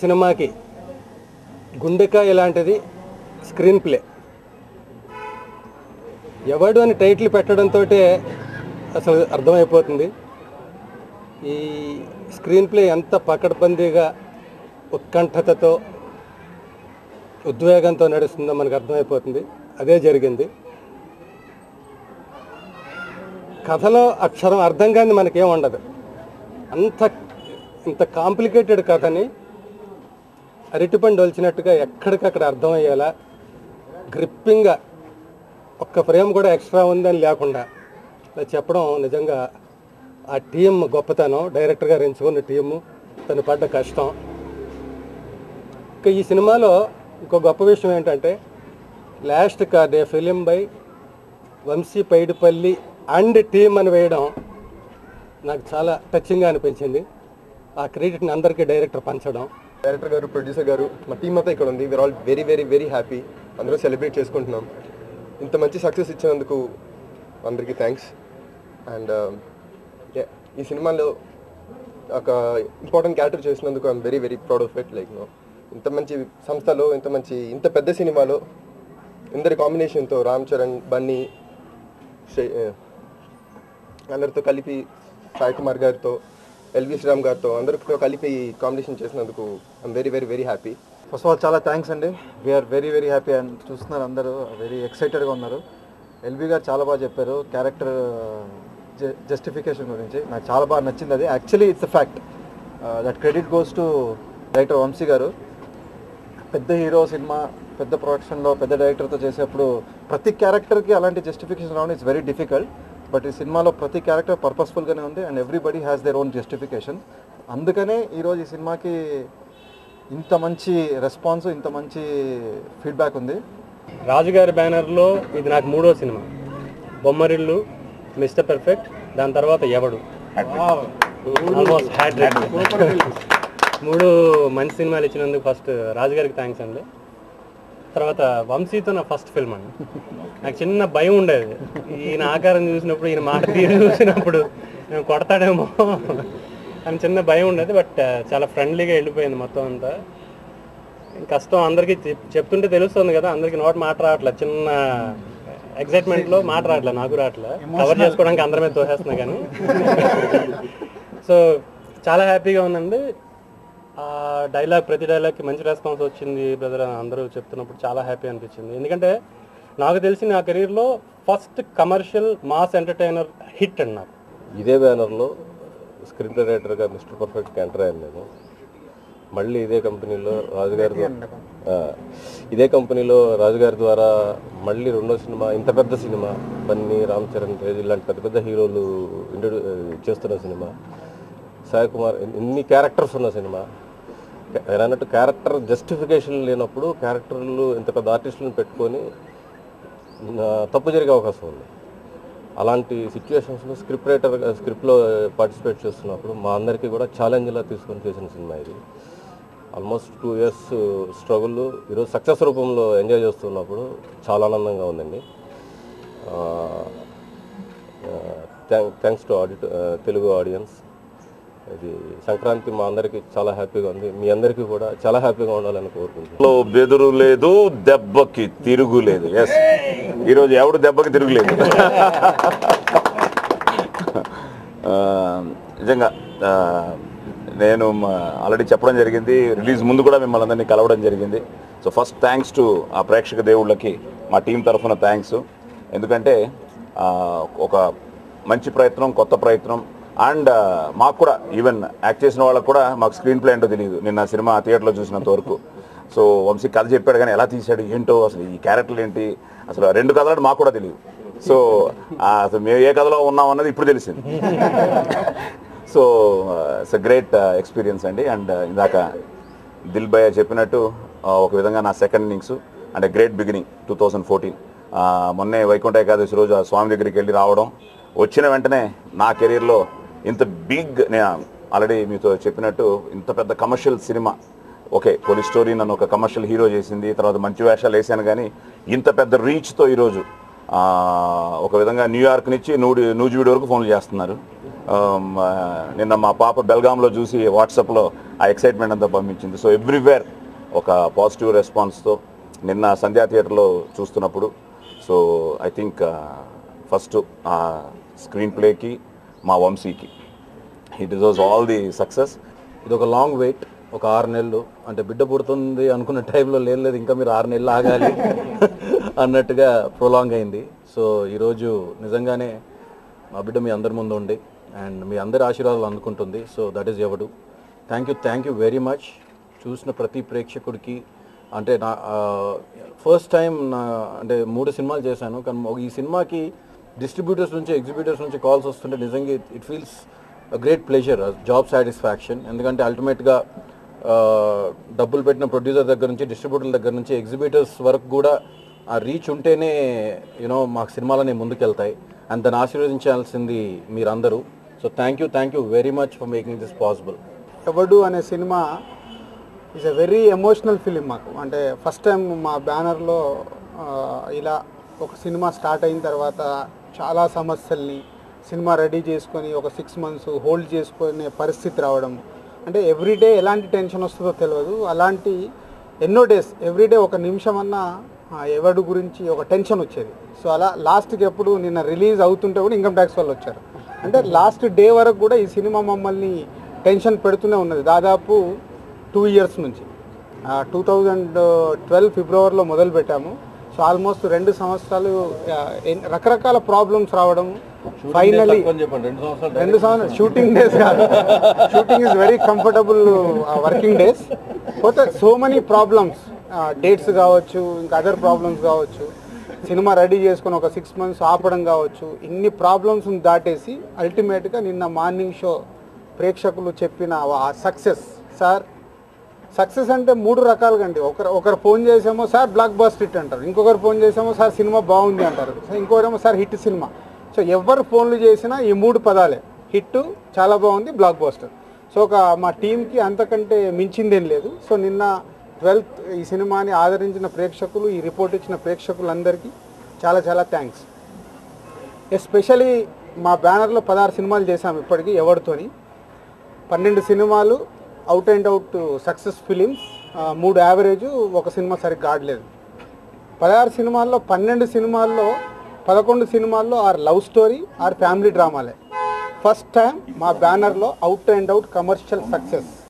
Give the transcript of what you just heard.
సినిమాకి గుండెకాయ ఇలాంటిది స్క్రీన్ ప్లే ఎవడు అని టైటిల్ పెట్టడంతో అసలు అర్థమైపోతుంది ఈ స్క్రీన్ ప్లే ఎంత పకడ్బందీగా ఉత్కంఠతతో ఉద్వేగంతో నడుస్తుందో మనకు అర్థమైపోతుంది అదే జరిగింది కథలో అక్షరం అర్థం కాని మనకేం ఉండదు అంత ఇంత కాంప్లికేటెడ్ కథని అరటిపండు వలిచినట్టుగా ఎక్కడికక్కడ అర్థమయ్యేలా గ్రిప్పింగ్గా ఒక్క ఫ్రేమ్ కూడా ఎక్స్ట్రా ఉందని లేకుండా ఇలా చెప్పడం నిజంగా ఆ టీం గొప్పతనం డైరెక్టర్ గారు ఎంచుకున్న టీము తను పడ్డ కష్టం ఇంకా ఈ సినిమాలో ఇంకో గొప్ప విషయం ఏంటంటే last card a film by Vamshi Paidipally and team అని వేయడం నాకు చాలా టచింగ్గా అనిపించింది ఆ క్రెడిట్ని అందరికీ డైరెక్టర్ పంచడం డైరెక్టర్ గారు ప్రొడ్యూసర్ గారు మా టీమ్ అంతా ఇక్కడ ఉంది we are all very very very happy అందరూ సెలబ్రేట్ చేసుకుంటున్నాం ఇంత మంచి సక్సెస్ ఇచ్చినందుకు అందరికీ థ్యాంక్స్ అండ్ ఈ సినిమాలో ఒక ఇంపార్టెంట్ క్యారెక్టర్ చేసినందుకు I am very very proud of it like no ఇంత మంచి సంస్థలో ఇంత మంచి ఇంత పెద్ద సినిమాలో ఇందరి కాంబినేషన్తో రామ్ చరణ్ బన్నీ శ్రీ- అందరితో కలిపి సాయి కుమార్ గారితో ఎల్వి శ్రీరామ్ గారితో అందరితో కలిపి కాంబినేషన్ చేసినందుకు I am very very very happy first of all చాలా థ్యాంక్స్ అండి we are very very happy and చూస్తున్నారు అందరూ వెరీ ఎక్సైటెడ్గా ఉన్నారు ఎల్బీ గారు చాలా బాగా చెప్పారు క్యారెక్టర్ జస్టిఫికేషన్ గురించి నాకు చాలా బాగా నచ్చింది అది actually it's a fact that credit goes to director Vamshi garu పెద్ద హీరో సినిమా పెద్ద ప్రొడక్షన్లో పెద్ద డైరెక్టర్తో చేసేప్పుడు ప్రతి క్యారెక్టర్కి అలాంటి జస్టిఫికేషన్ రావడం ఇట్స్ వెరీ డిఫికల్ట్ బట్ ఈ సినిమాలో ప్రతి క్యారెక్టర్ పర్పస్ఫుల్గానే ఉంది and everybody has their own justification అందుకనే ఈరోజు ఈ సినిమాకి ఇంత మంచి రెస్పాన్స్ ఇంత మంచి ఫీడ్బ్యాక్ ఉంది రాజుగారి బ్యానర్లో ఇది నాకు మూడో సినిమా బొమ్మరిల్లు మిస్టర్ పర్ఫెక్ట్ దాని తర్వాత ఎవడు ఆల్మోస్ట్ హ్యాట్రిక్ మూడు మంచి సినిమాలు ఇచ్చినందుకు ఫస్ట్ రాజుగారికి థ్యాంక్స్ అండి తర్వాత వంశీతో నా ఫస్ట్ ఫిల్మ్ అండి నాకు చిన్న భయం ఉండేది ఈయన ఆకారం చూసినప్పుడు ఈయన మాట తీరు చూసినప్పుడు నేను కొడతాడేమో అని చిన్న భయం ఉండేది బట్ చాలా ఫ్రెండ్లీగా వెళ్ళిపోయింది మొత్తం అంతా కష్టం అందరికీ చెప్- చెప్తుంటే తెలుస్తుంది కదా అందరికి నోట్ మాట రావట్లేదు చిన్న ఎక్సైట్మెంట్ లో మాట రావట్లేదు నాకు రావట్లేదు కవర్ చేసుకోవడానికి అందరి మీద తోసేస్తున్నా కానీ సో చాలా హ్యాపీగా ఉందండి ఆ డైలాగ్ ప్రతి డైలాగ్కి మంచి రెస్పాన్స్ వచ్చింది బ్రదర్ అందరూ చెప్తున్నప్పుడు చాలా హ్యాపీ అనిపించింది ఎందుకంటే నాకు తెలిసి నా కెరీర్లో first commercial mass entertainer hit అండి నాకు ఇదే బ్యానర్లో స్క్రీన్ ప్లే రైటర్గా మిస్టర్ పర్ఫెక్ట్కి ఎంటర్ అయ్యాను నేను మళ్ళీ ఇదే కంపెనీలో రాజుగారి ద్వా- ఆ, ఇదే కంపెనీలో రాజుగారి ద్వారా మళ్ళీ రెండో సినిమా ఇంత పెద్ద సినిమా బన్నీ రామ్ చరణ్ తేజ్ ఇలాంటి పెద్ద పెద్ద హీరోలు ఇంట్రడ్యూ చేస్తున్న సినిమా సాయి కుమార్ ఇన్ని క్యారెక్టర్స్ ఉన్న సినిమా ఆయన అన్నట్టు క్యారెక్టర్ జస్టిఫికేషన్ లేనప్పుడు క్యారెక్టర్లు ఇంత పెద్ద ఆర్టిస్టులను పెట్టుకొని ఆ, తప్పు జరిగే అవకాశం ఉంది అలాంటి సిచ్యువేషన్స్లో స్క్రిప్ట్ రైటర్ స్క్రిప్ట్లో పార్టిసిపేట్ చేస్తున్నప్పుడు మా అందరికీ కూడా ఛాలెంజ్లా తీసుకొని చేసిన సినిమా ఇది ఆల్మోస్ట్ టూ ఇయర్స్ స్ట్రగుల్ ఈరోజు సక్సెస్ రూపంలో ఎంజాయ్ చేస్తున్నప్పుడు చాలా ఆనందంగా ఉందండి థ్యాంక్స్ టు ఆడిట్ తెలుగు ఆడియన్స్ ఇది సంక్రాంతి మా అందరికీ చాలా హ్యాపీగా ఉంది మీ అందరికీ కూడా చాలా హ్యాపీగా ఉండాలని కోరుకుంటున్నాను లో బెదురు లేదు దెబ్బకి తిరుగు లేదు ఎస్ ఈరోజు ఎవడు దెబ్బకి తిరుగులేదు ఆ, నిజంగా ఆ, నేను ఆల్రెడీ చెప్పడం జరిగింది రిలీజ్ ముందు కూడా మిమ్మల్ని అందరినీ కలవడం జరిగింది సో ఫస్ట్ థ్యాంక్స్ టు ఆ ప్రేక్షక దేవుళ్ళకి మా టీం తరఫున థ్యాంక్స్ ఎందుకంటే ఆ, ఒక మంచి ప్రయత్నం కొత్త ప్రయత్నం అండ్ మాకు కూడా ఈవెన్ యాక్ట్ చేసిన వాళ్ళకు కూడా మాకు స్క్రీన్ ప్లే ఏంటో తెలియదు నిన్న సినిమా థియేటర్లో చూసినంత వరకు సో వంశీ కథ చెప్పాడు కానీ ఎలా తీశాడు ఏంటో అసలు ఈ క్యారెక్టర్లు ఏంటి అసలు ఆ రెండు కథలు మాకు కూడా తెలియదు సో ఆ, అసలు మేము ఏ కథలో ఉన్నాం అన్నది ఇప్పుడు తెలిసింది so it's a great experience అండి అండ్ ఇందాక దిల్ భయ్య చెప్పినట్టు ఆ, ఒక విధంగా నా second innings and great beginning two thousand fourteen మొన్నే వైకుంఠ ఏకాదశి రోజు ఆ స్వామి దగ్గరికి వెళ్ళి రావడం వచ్చిన వెంటనే నా కెరీర్లో ఇంత బిగ్ నేను ఆల్రెడీ మీతో చెప్పినట్టు ఇంత పెద్ద కమర్షియల్ సినిమా ఓకే పోలీస్ స్టోరీ నన్ను ఒక కమర్షియల్ హీరో చేసింది తర్వాత మంచి వేషాలు వేసాను కానీ ఇంత పెద్ద రీచ్తో ఈరోజు ఆ, ఒక విధంగా న్యూయార్క్ నుంచి నూడి నూజివీడి వరకు ఫోన్లు చేస్తున్నారు um, ఆ, నిన్న మా పాప బెల్గాంలో చూసి వాట్సాప్లో ఆ ఎక్సైట్మెంట్ అంతా పంపించింది సో ఎవ్రీవేర్ ఒక పాజిటివ్ రెస్పాన్స్తో నిన్న సంధ్యా థియేటర్లో చూస్తున్నప్పుడు సో ఐ థింక్ ఫస్ట్ ఆ స్క్రీన్ ప్లేకి మా వంశీకి he deserves all the success ఇది ఒక లాంగ్ వెయిట్ ఒక ఆరు నెలలు అంటే బిడ్డ పుడుతుంది అనుకున్న టైంలో లేదు లేదు ఇంకా మీరు ఆరు నెలలు ఆగాలి అన్నట్టుగా ప్రొలాంగ్ అయింది సో ఈరోజు నిజంగానే మా బిడ్డ మీ అందరి ముందు ఉండి అండ్ మీ అందరి ఆశీర్వాదాలు అందుకుంటుంది so that is Yevadu thank you thank you very much చూసిన ప్రతి ప్రేక్షకుడికి అంటే నా ఫస్ట్ టైం నా అంటే మూడు సినిమాలు చేశాను కానీ ఒక- ఈ సినిమాకి డిస్ట్రిబ్యూటర్స్ నుంచి ఎగ్జిబ్యూటర్స్ నుంచి కాల్స్ వస్తుంటే నిజంగా it feels great pleasure job satisfaction ఎందుకంటే అల్టిమేట్గా డబ్బులు పెట్టిన ప్రొడ్యూసర్ దగ్గర నుంచి డిస్ట్రిబ్యూటర్ దగ్గర నుంచి ఎగ్జిబిటర్స్ వరకు కూడా ఆ రీచ్ ఉంటేనే యూనో మాకు సినిమాలనే ముందుకెళ్తాయి అండ్ దాన్ని ఆశీర్వదించాల్సింది మీరందరూ so thank you thank you very much for making this possible Yevadu అనే సినిమా is a very emotional film మాకు అంటే ఫస్ట్ టైం మా బ్యానర్లో ఇలా ఒక సినిమా స్టార్ట్ అయిన తర్వాత చాలా సమస్యల్ని సినిమా రెడీ చేసుకొని ఒక సిక్స్ మంత్స్ హోల్డ్ చేసుకునే పరిస్థితి రావడం అంటే ఎవ్రీడే ఎలాంటి టెన్షన్ వస్తుందో తెలియదు అలాంటి ఎన్నో డేస్ ఎవ్రీడే ఒక నిమిషం అన్నా ఆ, ఎవడు గురించి ఒక టెన్షన్ వచ్చేది సో అలా లాస్ట్కి ఎప్పుడు నిన్న రిలీజ్ అవుతుంటే కూడా ఇన్కమ్ ట్యాక్స్ వాళ్ళు వచ్చారు అంటే లాస్ట్ డే వరకు కూడా ఈ సినిమా మమ్మల్ని టెన్షన్ పెడుతూనే ఉన్నది దాదాపు టూ ఇయర్స్ నుంచి టూ థౌజండ్ ట్వెల్వ్ ఫిబ్రవరిలో మొదలు పెట్టాము సో ఆల్మోస్ట్ రెండు సంవత్సరాలు ఆ, ఎన్- రకరకాల ప్రాబ్లమ్స్ రావడం ఫైనలీ చెప్పండి రెండు సంవత్సరాలు రెండు సంవత్సరాలు షూటింగ్ డేస్ కాదు shooting is very comfortable working days పోతే సో మెనీ ప్రాబ్లమ్స్ డేట్స్ కావచ్చు ఇంకా అదర్ ప్రాబ్లమ్స్ కావచ్చు సినిమా రెడీ చేసుకొని ఒక సిక్స్ మంత్స్ ఆపడం కావచ్చు ఇన్ని ప్రాబ్లమ్స్ దాటేసి అల్టిమేట్గా నిన్న మార్నింగ్ షో ప్రేక్షకులు చెప్పిన ఆ సక్సెస్ సార్ సక్సెస్ అంటే మూడు రకాలుగా అండి ఒకరు ఒకరు ఫోన్ చేసామో సార్ బ్లాక్ బస్టర్ హిట్ అంటారు ఇంకొకరు ఫోన్ చేసామో సార్ సినిమా బాగుంది అంటారు సో ఇంకొకరేమో సార్ హిట్ సినిమా సో ఎవరు ఫోన్లు చేసినా ఈ మూడు పదాలే హిట్ చాలా బాగుంది బ్లాక్ బస్టర్ సో ఒక మా టీంకి అంతకంటే మించిందేం లేదు సో నిన్న ట్వెల్త్ ఈ సినిమాని ఆదరించిన ప్రేక్షకులు ఈ రిపోర్ట్ ఇచ్చిన ప్రేక్షకులందరికీ చాలా చాలా థ్యాంక్స్ ఎస్పెషలీ మా బ్యానర్లో పదహారు సినిమాలు చేశాము ఇప్పటికీ ఎవరితోని పన్నెండు సినిమాలు out and out success films మూడు యావరేజ్ ఒక సినిమా సరిగ్గా ఆడలేదు పదహారు సినిమాల్లో పన్నెండు సినిమాల్లో పదకొండు సినిమాల్లో or love story or family డ్రామాలే ఫస్ట్ టైం మా బ్యానర్లో out and out commercial success